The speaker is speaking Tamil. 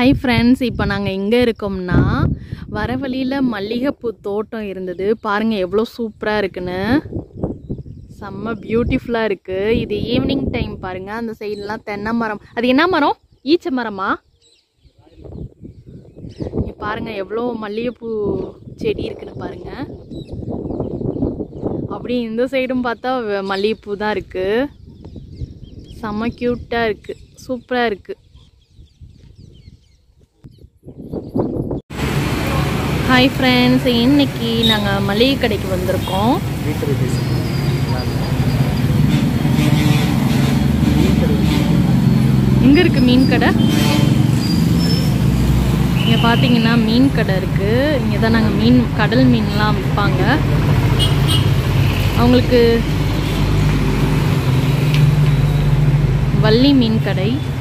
ஹாய் ஃப்ரெண்ட்ஸ் இப்போ நாங்கள் எங்கே இருக்கோம்னா வர வழியில் மல்லிகைப்பூ தோட்டம் இருந்தது பாருங்கள் எவ்வளோ சூப்பராக இருக்குன்னு செம்ம பியூட்டிஃபுல்லாக இருக்குது இது ஈவினிங் டைம் பாருங்கள் அந்த சைட்லாம் தென்னை மரம் அது என்ன மரம் ஈச்ச மரமா இங்க பாருங்க எவ்வளோ மல்லிகைப்பூ செடி இருக்குன்னு பாருங்க அப்படி இந்த சைடும் பார்த்தா வ- மல்லிகைப்பூ தான் இருக்கு செம்ம க்யூட்டாக இருக்கு சூப்பராக இருக்கு ஹாய் ஃப்ரெண்ட்ஸ் இன்னைக்கு நாங்கள் மளிகை கடைக்கு வந்திருக்கோம் எங்கே இருக்கு மீன் கடை இங்கே பார்த்தீங்கன்னா மீன் கடை இருக்குது இங்கே தான் நாங்கள் மீன் கடல் மீன்லாம் விற்பாங்க அவங்களுக்கு வள்ளி மீன் கடை